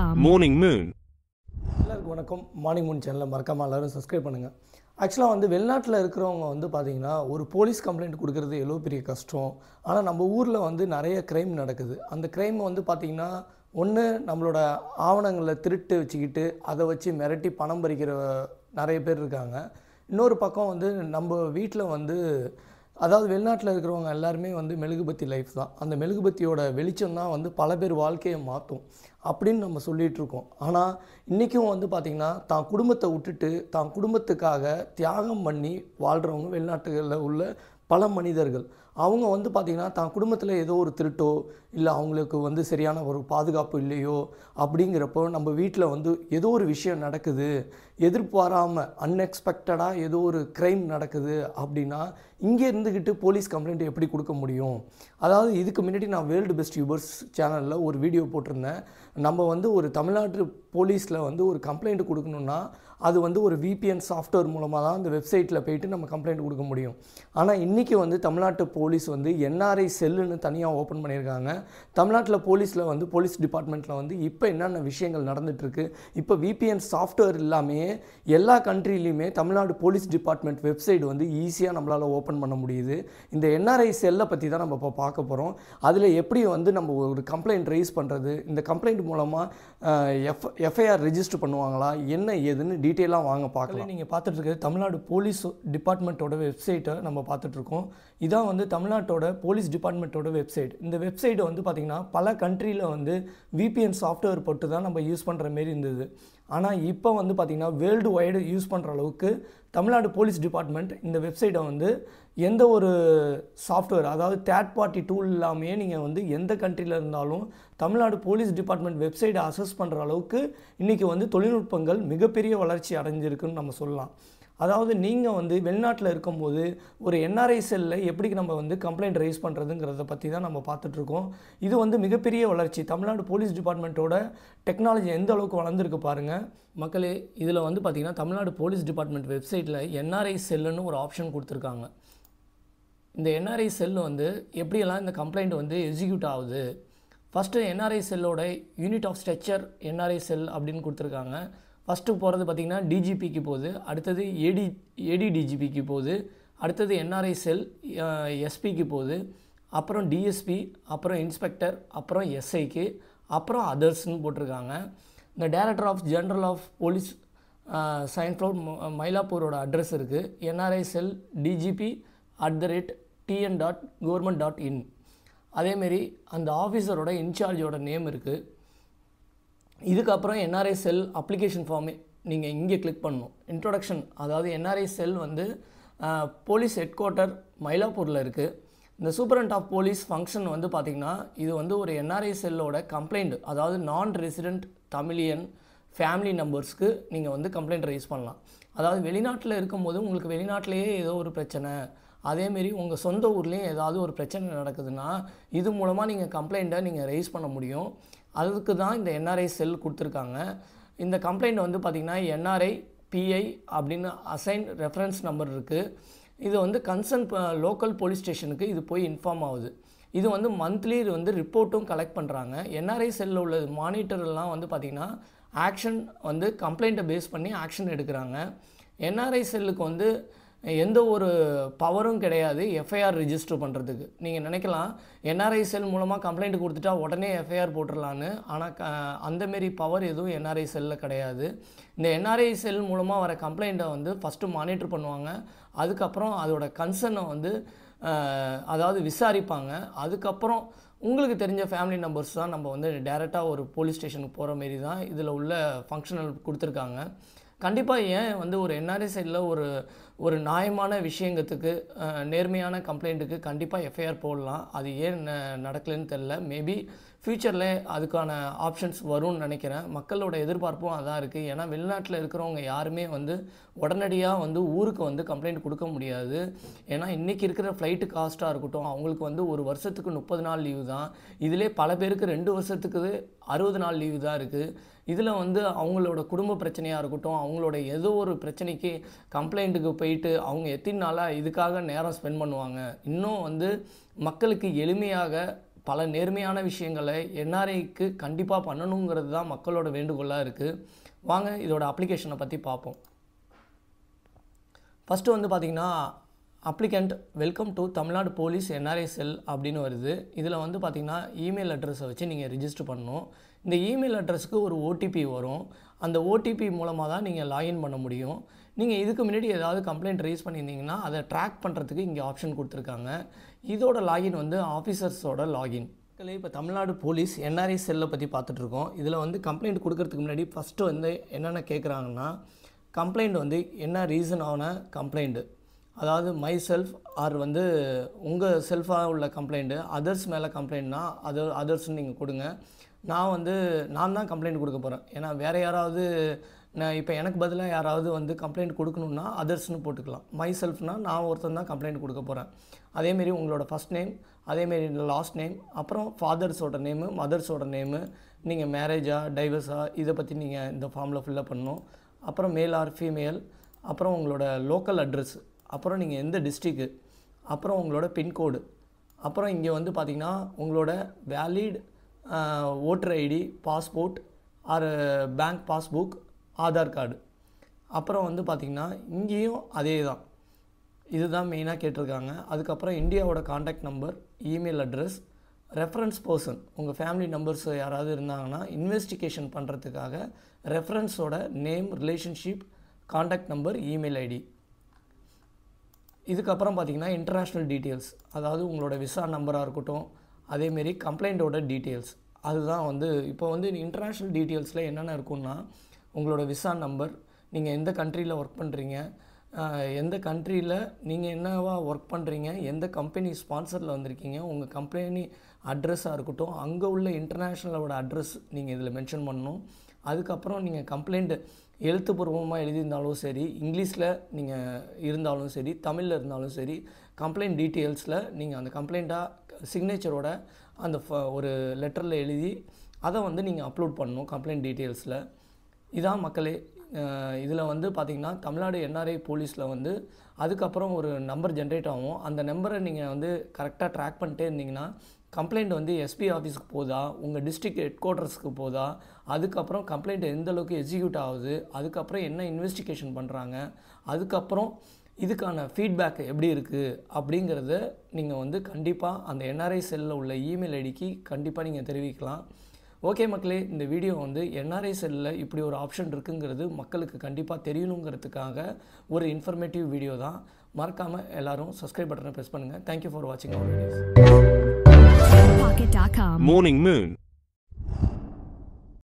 MorningMoon.com. Morning Moon. எல்லாருக்கும் வணக்கம் morning Moon சேனலை மறக்காமல் எல்லாரும் சப்ஸ்கிரைப் பண்ணுங்கள் ஆக்சுவலாக வந்து வெளிநாட்டில் இருக்கிறவங்க வந்து பார்த்தீங்கன்னா ஒரு போலீஸ் கம்ப்ளைண்ட் கொடுக்கறது எவ்வளோ பெரிய கஷ்டம் ஆனால் நம்ம ஊரில் வந்து நிறைய க்ரைம் நடக்குது அந்த க்ரைம் வந்து பார்த்திங்கன்னா ஒன்று நம்மளோட ஆவணங்களை திருட்டு வச்சுக்கிட்டு அதை வச்சு மிரட்டி பணம் பறிக்கிற நிறைய பேர் இருக்காங்க இன்னொரு பக்கம் வந்து நம்ம வீட்டில் வந்து அதாவது வெளிநாட்டில் இருக்கிறவங்க எல்லாருமே வந்து மெழுகுபத்தி லைஃப் தான் அந்த மெழுகுபத்தியோட வெளிச்சம் தான் வந்து பல பேர் வாழ்க்கையை மாற்றும் அப்படின்னு நம்ம சொல்லிகிட்டு இருக்கோம் ஆனால் இன்றைக்கும் வந்து பார்த்திங்கன்னா தான் குடும்பத்தை விட்டுட்டு தான் குடும்பத்துக்காக தியாகம் பண்ணி வாழ்கிறவங்க வெளிநாட்டுகளில் உள்ள பல மனிதர்கள் அவங்க வந்து பார்த்திங்கன்னா தான் குடும்பத்தில் ஏதோ ஒரு திருட்டோ இல்லை அவங்களுக்கு வந்து சரியான ஒரு பாதுகாப்பு இல்லையோ அப்படிங்கிறப்போ நம்ம வீட்டில் வந்து ஏதோ ஒரு விஷயம் நடக்குது எதிர்பாராமல் அன்எக்ஸ்பெக்டடாக ஏதோ ஒரு க்ரைம் நடக்குது அப்படின்னா இங்கே இருந்துக்கிட்டு போலீஸ் கம்ப்ளைண்ட் எப்படி கொடுக்க முடியும் அதாவது இதுக்கு முன்னாடி நான் வேர்ல்டு பெஸ்ட் யூபர்ஸ் சேனலில் ஒரு வீடியோ போட்டிருந்தேன் நம்ம வந்து ஒரு தமிழ்நாட்டு போலீஸில் வந்து ஒரு கம்ப்ளைண்ட் கொடுக்கணுன்னா அது வந்து ஒரு விபிஎன் சாஃப்ட்வேர் மூலமாக தான் அந்த வெப்சைட்டில் போயிட்டு நம்ம கம்ப்ளைண்ட் கொடுக்க முடியும் ஆனால் இன்றைக்கி வந்து தமிழ்நாட்டு போலீஸ் வந்து என்ஆர்ஐ செல்லுன்னு தனியாக ஓப்பன் பண்ணியிருக்காங்க தமிழ்நாட்டில் போலீஸில் வந்து போலீஸ் டிபார்ட்மெண்ட்டில் வந்து இப்போ என்னென்ன விஷயங்கள் நடந்துகிட்ருக்கு இப்போ விபிஎன் சாஃப்ட்வேர் இல்லாமையே எல்லா கண்ட்ரிலையுமே தமிழ்நாடு போலீஸ் டிபார்ட்மெண்ட் வெப்சைட் வந்து ஈஸியாக நம்மளால் ஓப்பன் பண்ண முடியுது இந்த என்ஆர்ஐ செல்லை பற்றி தான் நம்ம இப்போ பார்க்க போகிறோம் அதில் எப்படி வந்து நம்ம ஒரு கம்ப்ளைண்ட் ரைஸ் பண்ணுறது இந்த கம்ப்ளைண்ட் மூலமாக எஃப் எஃப்ஐஆர் ரெஜிஸ்டர் பண்ணுவாங்களா என்ன ஏதுன்னு டீட்டெயிலாக வாங்க பார்க்கலாம் நீங்கள் பார்த்துட்டு இருக்கிறது தமிழ்நாடு போலீஸ் டிபார்ட்மெண்ட்டோட வெப்சைட்டை நம்ம பார்த்துட்ருக்கோம் இதான் வந்து தமிழ்நாட்டோட போலீஸ் டிபார்ட்மெண்ட்டோட வெப்சைட் இந்த வெப்சைட்டை வந்து பார்த்திங்கன்னா பல கண்ட்ரியில் வந்து விபிஎன் சாஃப்ட்வேர் போட்டு தான் நம்ம யூஸ் பண்ணுற மாரி இருந்தது ஆனால் இப்போ வந்து பார்த்திங்கன்னா வேர்ல்டு வைடு யூஸ் பண்ணுற அளவுக்கு தமிழ்நாடு போலீஸ் டிபார்ட்மெண்ட் இந்த வெப்சைட்டை வந்து எந்த ஒரு சாஃப்ட்வேர் அதாவது தேர்ட் பார்ட்டி டூல் இல்லாமையே நீங்கள் வந்து எந்த கண்ட்ரியில் இருந்தாலும் தமிழ்நாடு போலீஸ் டிபார்ட்மெண்ட் வெப்சைட்டை அசஸ் பண்ணுற அளவுக்கு இன்றைக்கி வந்து தொழில்நுட்பங்கள் மிகப்பெரிய வளர்ச்சி அடைஞ்சிருக்குன்னு நம்ம சொல்லலாம் அதாவது நீங்கள் வந்து வெளிநாட்டில் இருக்கும்போது ஒரு என்ஆர்ஐ செல்லில் எப்படி நம்ம வந்து கம்ப்ளைண்ட் ரைஸ் பண்ணுறதுங்கிறத பற்றி தான் நம்ம பார்த்துட்ருக்கோம் இது வந்து மிகப்பெரிய வளர்ச்சி தமிழ்நாடு போலீஸ் டிபார்ட்மெண்ட்டோட டெக்னாலஜி எந்த அளவுக்கு வளர்ந்துருக்கு பாருங்கள் மக்களே இதில் வந்து பார்த்திங்கன்னா தமிழ்நாடு போலீஸ் டிபார்ட்மெண்ட் வெப்சைட்டில் என்ஆர்ஐ செல்லுன்னு ஒரு ஆப்ஷன் கொடுத்துருக்காங்க இந்த என்ஆர்ஐ செல் வந்து எப்படியெல்லாம் இந்த கம்ப்ளைண்ட் வந்து எக்ஸிக்யூட் ஆகுது ஃபஸ்ட்டு என்ஆர்ஐ செல்லோட unit of structure NRI cell அப்படின்னு கொடுத்துருக்காங்க ஃபஸ்ட்டு போகிறது பார்த்திங்கன்னா டிஜிபிக்கு போகுது அடுத்தது ஏடி ஏடி டிஜிபிக்கு போகுது அடுத்தது என்ஆர்ஐ செல் எஸ்பிக்கு போகுது அப்புறம் டிஎஸ்பி அப்புறம் இன்ஸ்பெக்டர் அப்புறம் எஸ்ஐக்கு அப்புறம் அதர்ஸ்னு போட்டிருக்காங்க இந்த director of general of police science floor மயிலாப்பூரோட அட்ரஸ் இருக்குது NRI cell DGP at the rate TN dot government dot in அதேமாரி அந்த ஆஃபீஸரோட இன்சார்ஜோட நேம் இருக்குது இதுக்கப்புறம் என்ஆர்ஐ செல் அப்ளிகேஷன் ஃபார்மே நீங்கள் இங்கே கிளிக் பண்ணணும் இன்ட்ரொடக்ஷன் அதாவது என்ஆர்ஐ செல் வந்து போலீஸ் ஹெட் குவார்ட்டர் மயிலாப்பூரில் இருக்குது இந்த சூப்பரண்ட் ஆஃப் போலீஸ் ஃபங்க்ஷன் வந்து பார்த்திங்கன்னா இது வந்து ஒரு என்ஆர்ஐ செல்லோட கம்ப்ளைண்ட் அதாவது நான் ரெசிடெண்ட் தமிழியன் ஃபேமிலி நம்பர்ஸ்க்கு நீங்கள் வந்து கம்ப்ளைண்ட் ரைஸ் பண்ணலாம் அதாவது வெளிநாட்டில் இருக்கும்போது உங்களுக்கு வெளிநாட்டிலேயே ஏதோ ஒரு பிரச்சனை அதேமாரி உங்கள் சொந்த ஊர்லேயும் ஏதாவது ஒரு பிரச்சனை நடக்குதுன்னா இது மூலமாக நீங்கள் கம்ப்ளைண்ட்டை நீங்கள் ரைஸ் பண்ண முடியும் அதுக்கு தான் இந்த என்ஆர்ஐ செல் கொடுத்துருக்காங்க இந்த கம்ப்ளைண்ட் வந்து பார்த்திங்கன்னா என்ஆர்ஐ பிஐ அப்படின்னு அசைன் ரெஃபரன்ஸ் நம்பர் இருக்குது இது வந்து கன்சர்ன் லோக்கல் போலீஸ் ஸ்டேஷனுக்கு இது போய் இன்ஃபார்ம் ஆகுது இது வந்து மந்த்லி இது வந்து ரிப்போர்ட்டும் கலெக்ட் பண்ணுறாங்க என்ஆர்ஐ செல்லில் உள்ள மானிட்டர்லாம் வந்து பார்த்திங்கன்னா ஆக்ஷன் வந்து கம்ப்ளைண்ட்டை பேஸ் பண்ணி ஆக்ஷன் எடுக்கிறாங்க என்ஆர்ஐ செல்லுக்கு வந்து எந்த ஒரு பவரும் கிடையாது எஃப்ஐஆர் ரிஜிஸ்டர் பண்ணுறதுக்கு நீங்கள் நினைக்கலாம் என்ஆர்ஐ செல் மூலமாக கம்ப்ளைண்ட் கொடுத்துட்டா உடனே எஃப்ஐஆர் போட்டுடலான்னு ஆனால் க அந்தமாரி பவர் எதுவும் என்ஆர்ஐ செல்லில் கிடையாது இந்த என்ஆர்ஐ செல் மூலமாக வர கம்ப்ளைண்ட்டை வந்து ஃபஸ்ட்டு மானிட்டர் பண்ணுவாங்க அதுக்கப்புறம் அதோட கன்சர்னை வந்து அதாவது விசாரிப்பாங்க அதுக்கப்புறம் உங்களுக்கு தெரிஞ்ச ஃபேமிலி நம்பர்ஸ் தான் நம்ம வந்து டேரெக்டாக ஒரு போலீஸ் ஸ்டேஷனுக்கு போகிற மாரி தான் இதில் உள்ள ஃபங்க்ஷனல் கொடுத்துருக்காங்க கண்டிப்பாக ஏன் வந்து ஒரு என்ஆர்ஐ சைடில் ஒரு ஒரு நியாயமான விஷயங்கத்துக்கு நேர்மையான கம்ப்ளைண்ட்டுக்கு கண்டிப்பாக எஃப்ஐஆர் போடலாம் அது ஏன் நடக்கலைன்னு தெரில மேபி ஃப்யூச்சரில் அதுக்கான ஆப்ஷன்ஸ் வரும்னு நினைக்கிறேன் மக்களோட எதிர்பார்ப்பும் அதான் இருக்குது ஏன்னா வெளிநாட்டில் இருக்கிறவங்க யாருமே வந்து உடனடியாக வந்து ஊருக்கு வந்து கம்ப்ளைண்ட் கொடுக்க முடியாது ஏன்னா இன்றைக்கி இருக்கிற ஃப்ளைட்டு காஸ்ட்டாக இருக்கட்டும் அவங்களுக்கு வந்து ஒரு வருஷத்துக்கு முப்பது நாள் லீவு தான் இதிலே பல பேருக்கு ரெண்டு வருஷத்துக்கு அறுபது நாள் லீவு தான் இருக்குது இதில் வந்து அவங்களோட குடும்ப பிரச்சனையாக இருக்கட்டும் அவங்களோட ஏதோ ஒரு பிரச்சனைக்கு கம்ப்ளைண்ட்டுக்கு போயிட்டு அவங்க எத்தனை நாளாக இதுக்காக நேரம் ஸ்பெண்ட் பண்ணுவாங்க இன்னும் வந்து மக்களுக்கு எளிமையாக பல நேர்மையான விஷயங்களை என்ஆர்ஐக்கு கண்டிப்பாக பண்ணணுங்கிறது தான் மக்களோட வேண்டுகோளாக இருக்குது வாங்க இதோட அப்ளிகேஷனை பற்றி பார்ப்போம் ஃபஸ்ட்டு வந்து பார்த்திங்கன்னா applicant welcome to Tamil Nadu police NRI cell அப்படின்னு வருது இதில் வந்து பார்த்திங்கன்னா இமெயில் அட்ரஸை வச்சு நீங்கள் ரிஜிஸ்டர் பண்ணணும் இந்த இமெயில் அட்ரஸ்க்கு ஒரு ஓடிபி வரும் அந்த ஓடிபி மூலமாக தான் நீங்கள் லாகின் பண்ண முடியும் நீங்கள் இதுக்கு முன்னாடி ஏதாவது கம்ப்ளைண்ட் ரைஸ் பண்ணியிருந்தீங்கன்னா அதை ட்ராக் பண்ணுறதுக்கு இங்கே ஆப்ஷன் கொடுத்துருக்காங்க இதோட லாகின் வந்து ஆஃபீஸர்ஸோட லாகின் இப்போ தமிழ்நாடு போலீஸ் என்ஆர்ஐ செல்லை பற்றி பார்த்துட்ருக்கோம் இதில் வந்து கம்ப்ளைண்ட் கொடுக்கறதுக்கு முன்னாடி ஃபஸ்ட்டு வந்து என்னென்ன கேட்குறாங்கன்னா கம்ப்ளைண்ட் வந்து என்ன ரீசன் ஆன கம்ப்ளைண்ட்டு அதாவது மை செல்ஃப் ஆர் வந்து உங்கள் செல்ஃபாக உள்ள கம்ப்ளைண்ட்டு அதர்ஸ் மேலே கம்ப்ளைண்ட்னா அது அதர்ஸ்னு நீங்கள் கொடுங்க நான் வந்து நான் தான் கம்ப்ளைண்ட் கொடுக்க போகிறேன் ஏன்னா வேறு யாராவது நான் இப்போ எனக்கு பதிலாக யாராவது வந்து கம்ப்ளைண்ட் கொடுக்கணுன்னா அதர்ஸ்னு போட்டுக்கலாம் மை செல்ஃப்னால் நான் ஒருத்தன் தான் கம்ப்ளைண்ட் கொடுக்க போகிறேன் அதேமாரி உங்களோட ஃபஸ்ட் நேம் அதேமாரி லாஸ்ட் நேம் அப்புறம் ஃபாதர்ஸோட நேமு மதர்ஸோட நேமு நீங்கள் மேரேஜா டைவர்ஸா இதை பற்றி நீங்கள் இந்த ஃபார்மில் ஃபில்லப் பண்ணணும் அப்புறம் மேல் ஆர் ஃபீமேல் அப்புறம் உங்களோட லோக்கல் அட்ரஸ் அப்புறம் நீங்கள் எந்த டிஸ்ட்ரிக்கு அப்புறம் உங்களோட பின்கோடு அப்புறம் இங்கே வந்து பார்த்திங்கன்னா உங்களோட valid voter ID passport or bank passbook Aadhaar card அப்புறம் வந்து பார்த்திங்கன்னா இங்கேயும் அதே தான் இதுதான் மெயினாக கேட்டிருக்காங்க அதுக்கப்புறம் இந்தியாவோட contact number email address reference person உங்கள் ஃபேமிலி நம்பர்ஸ் யாராவது இருந்தாங்கன்னா இன்வெஸ்டிகேஷன் பண்ணுறதுக்காக ரெஃபரன்ஸோட name relationship contact number email ID இதுக்கப்புறம் பார்த்தீங்கன்னா இன்டர்நேஷ்னல் டீட்டெயில்ஸ் அதாவது உங்களோட விசா நம்பராக இருக்கட்டும் அதேமாரி கம்ப்ளைண்ட்டோட டீட்டெயில்ஸ் அதுதான் வந்து இப்போ வந்து இன்டர்நேஷ்னல் டீட்டெயில்ஸில் என்னென்ன இருக்குன்னா உங்களோட விசா நம்பர் நீங்கள் எந்த கண்ட்ரியில் ஒர்க் பண்ணுறீங்க எந்த கண்ட்ரியில் நீங்கள் என்னவா ஒர்க் பண்ணுறீங்க எந்த கம்பெனி ஸ்பான்சரில் வந்திருக்கீங்க உங்கள் கம்பெனி அட்ரஸாக இருக்கட்டும் அங்கே உள்ள இன்டர்நேஷ்னலோட அட்ரஸ் நீங்கள் இதில் மென்ஷன் பண்ணணும் அதுக்கப்புறம் நீங்கள் கம்ப்ளைண்ட் எழுத்துப்பூர்வமாக எழுதியிருந்தாலும் சரி இங்கிலீஷில் நீங்கள் இருந்தாலும் சரி தமிழில் இருந்தாலும் சரி கம்ப்ளைண்ட் டீட்டெயில்ஸில் நீங்கள் அந்த கம்ப்ளைண்ட்டாக சிக்னேச்சரோட அந்த ஒரு லெட்டரில் எழுதி அதை வந்து நீங்கள் அப்லோட் பண்ணணும் கம்ப்ளைண்ட் டீட்டெயில்ஸில் இதான் மக்களே இதில் வந்து பார்த்திங்கன்னா தமிழ்நாடு என்ஆர்ஐ போலீஸில் வந்து அதுக்கப்புறம் ஒரு நம்பர் ஜென்ரேட் ஆகும் அந்த நம்பரை நீங்கள் வந்து கரெக்டாக ட்ராக் பண்ணிட்டே இருந்தீங்கன்னா கம்ப்ளைண்ட் வந்து எஸ்பி ஆஃபீஸுக்கு போதா உங்கள் டிஸ்ட்ரிக்ட் ஹெட் குவார்ட்டர்ஸ்க்கு போதா அதுக்கப்புறம் கம்ப்ளைண்ட் எந்த அளவுக்கு எக்ஸிக்யூட் ஆகுது அதுக்கப்புறம் என்ன இன்வெஸ்டிகேஷன் பண்ணுறாங்க அதுக்கப்புறம் இதுக்கான ஃபீட்பேக் எப்படி இருக்குது அப்படிங்கிறத நீங்கள் வந்து கண்டிப்பாக அந்த என்ஆர்ஐ செல்லில் உள்ள இமெயில் ஐடிக்கு கண்டிப்பாக நீங்கள் தெரிவிக்கலாம் ஓகே மக்களே இந்த வீடியோ வந்து என்ஆர்ஐ செல்லில் இப்படி ஒரு ஆப்ஷன் இருக்குங்கிறது மக்களுக்கு கண்டிப்பாக தெரியணுங்கிறதுக்காக ஒரு இன்ஃபர்மேட்டிவ் வீடியோ தான் மறக்காமல் எல்லோரும் சப்ஸ்கிரைப் பட்டனை ப்ரெஸ் பண்ணுங்கள் தேங்க்யூ ஃபார் வாட்சிங் அவர் வீடியோஸ் Pocket.com. Morning Moon